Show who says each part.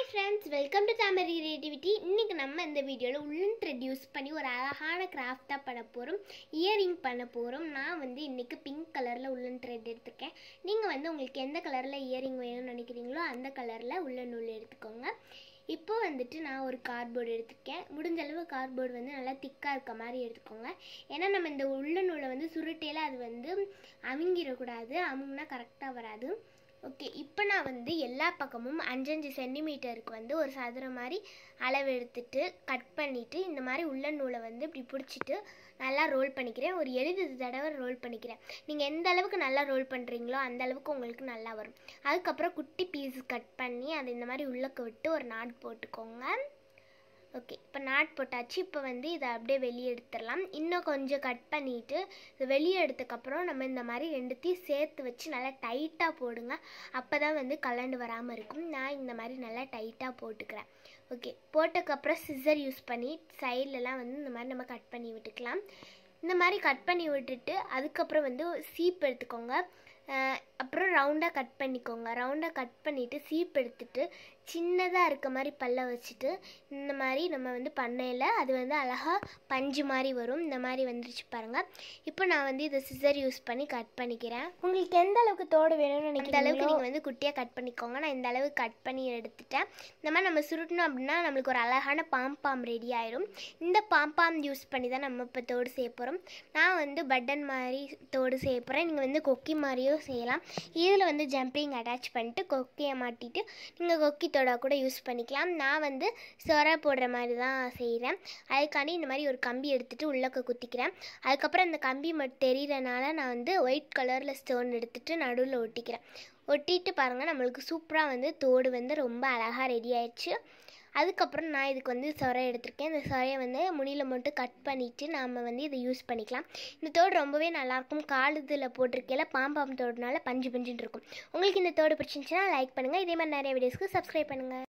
Speaker 1: friends welcome to Thamarai creativity இன்றைக்கி நம்ம இந்த வீடியோவில் உள்ளன் த்ரெட் யூஸ் பண்ணி ஒரு அழகான கிராஃப்டாக பண்ண போகிறோம் இயரிங் பண்ண போகிறோம் நான் வந்து இன்றைக்கி பிங்க் கலரில் உள்ளன் த்ரெட் எடுத்திருக்கேன் நீங்கள் வந்து உங்களுக்கு எந்த கலரில் இயரிங் வேணும்னு நினைக்கிறீங்களோ அந்த கலரில் உள்ளன் நூல் எடுத்துக்கோங்க இப்போ வந்துட்டு நான் ஒரு கார்ட்போர்டு எடுத்திருக்கேன் முடிஞ்ச அளவு கார்ட்போர்டு வந்து நல்லா திக்காக இருக்க மாதிரி எடுத்துக்கோங்க ஏன்னா நம்ம இந்த உள்ள நூலை வந்து சுருட்டையில் அது வந்து அமுங்கிடக்கூடாது அமுங்கினா கரெக்டாக வராது ஓகே இப்போ நான் வந்து எல்லா பக்கமும் அஞ்சஞ்சு சென்டிமீட்டருக்கு வந்து ஒரு சதுரம் மாதிரி அளவு எடுத்துட்டு கட் பண்ணிவிட்டு இந்த மாதிரி உள்ள நூலை வந்து இப்படி பிடிச்சிட்டு நல்லா ரோல் பண்ணிக்கிறேன் ஒரு எழுபது தடவை ரோல் பண்ணிக்கிறேன் நீங்கள் எந்த அளவுக்கு நல்லா ரோல் பண்ணுறீங்களோ அந்த அளவுக்கு உங்களுக்கு நல்லா வரும் அதுக்கப்புறம் குட்டி பீஸ் கட் பண்ணி அதை இந்த மாதிரி உள்ளக்க விட்டு ஒரு நாட் போட்டுக்கோங்க ஓகே இப்போ நாட் போட்டாச்சு இப்போ வந்து இதை அப்படியே வெளியே எடுத்துடலாம் இன்னும் கொஞ்சம் கட் பண்ணிவிட்டு இது வெளியே எடுத்ததுக்கப்புறம் நம்ம இந்த மாதிரி ரெண்டுத்தையும் சேர்த்து வச்சு நல்லா டைட்டாக போடுங்க அப்போ தான் வந்து கலண்டு வராமல் இருக்கும் நான் இந்த மாதிரி நல்லா டைட்டாக போட்டுக்கிறேன் ஓகே போட்டதுக்கப்புறம் சிசர் யூஸ் பண்ணி சைட்லலாம் வந்து இந்த மாதிரி நம்ம கட் பண்ணி விட்டுக்கலாம் இந்த மாதிரி கட் பண்ணி விட்டுட்டு அதுக்கப்புறம் வந்து சீப் எடுத்துக்கோங்க அப்புறம் ரவுண்டாக கட் பண்ணிக்கோங்க ரவுண்டாக கட் பண்ணிவிட்டு சீப் எடுத்துட்டு சின்னதாக இருக்க மாதிரி பல்ல வச்சுட்டு இந்த மாதிரி நம்ம வந்து பண்ணையில் அது வந்து அழகாக பஞ்சு மாதிரி வரும் இந்த மாதிரி வந்துருச்சு பாருங்கள் இப்போ நான் வந்து இதை சிசர் யூஸ் பண்ணி கட் பண்ணிக்கிறேன் உங்களுக்கு எந்த அளவுக்கு தோடு வேணும்னு நினைக்கிற அளவுக்கு நீங்கள் வந்து குட்டியாக கட் பண்ணிக்கோங்க நான் இந்த அளவுக்கு கட் பண்ணி எடுத்துட்டேன் இந்த மாதிரி நம்ம சுருட்டணும் அப்படின்னா நம்மளுக்கு ஒரு அழகான பாம்பாம் ரெடி ஆயிரும் இந்த பாம்பாம் யூஸ் பண்ணி தான் நம்ம இப்போ தோடு செய்ய போகிறோம் நான் வந்து பட்டன் மாதிரி தோடு செய்ய போகிறேன் நீங்கள் வந்து கொக்கி மாதிரியும் செய்யலாம் இதில் வந்து ஜம்பிங் அட்டாச் பண்ணிட்டு கொக்கியை மாட்டிட்டு நீங்கள் கொக்கி தோடா கூட யூஸ் பண்ணிக்கலாம் நான் வந்து சொர போடுற மாதிரி தான் செய்கிறேன் அதுக்காண்டி இந்த மாதிரி ஒரு கம்பி எடுத்துகிட்டு உள்ளக்க குத்திக்கிறேன் அதுக்கப்புறம் இந்த கம்பி மட்டும் தெரியறனால நான் வந்து ஒயிட் கலரில் ஸ்டோன் எடுத்துகிட்டு நடுவில் ஒட்டிக்கிறேன் ஒட்டிட்டு பாருங்கள் நம்மளுக்கு சூப்பராக வந்து தோடு வந்து ரொம்ப அழகாக ரெடி ஆயிடுச்சு அதுக்கப்புறம் நான் இதுக்கு வந்து சொரை எடுத்திருக்கேன் இந்த சொரையை வந்து முனியில் மட்டும் கட் பண்ணிவிட்டு நாம் வந்து இதை யூஸ் பண்ணிக்கலாம் இந்த தோடு ரொம்பவே நல்லாயிருக்கும் கால் இதில் போட்டிருக்கையில பாம்பாம் தோடுனால பஞ்சு பஞ்சுன்னு இருக்கும் உங்களுக்கு இந்த தோடு பிடிச்சிருந்துச்சுன்னா லைக் பண்ணுங்கள் இதே மாதிரி நிறைய வீடியோஸ்க்கு சப்ஸ்கிரைப் பண்ணுங்கள்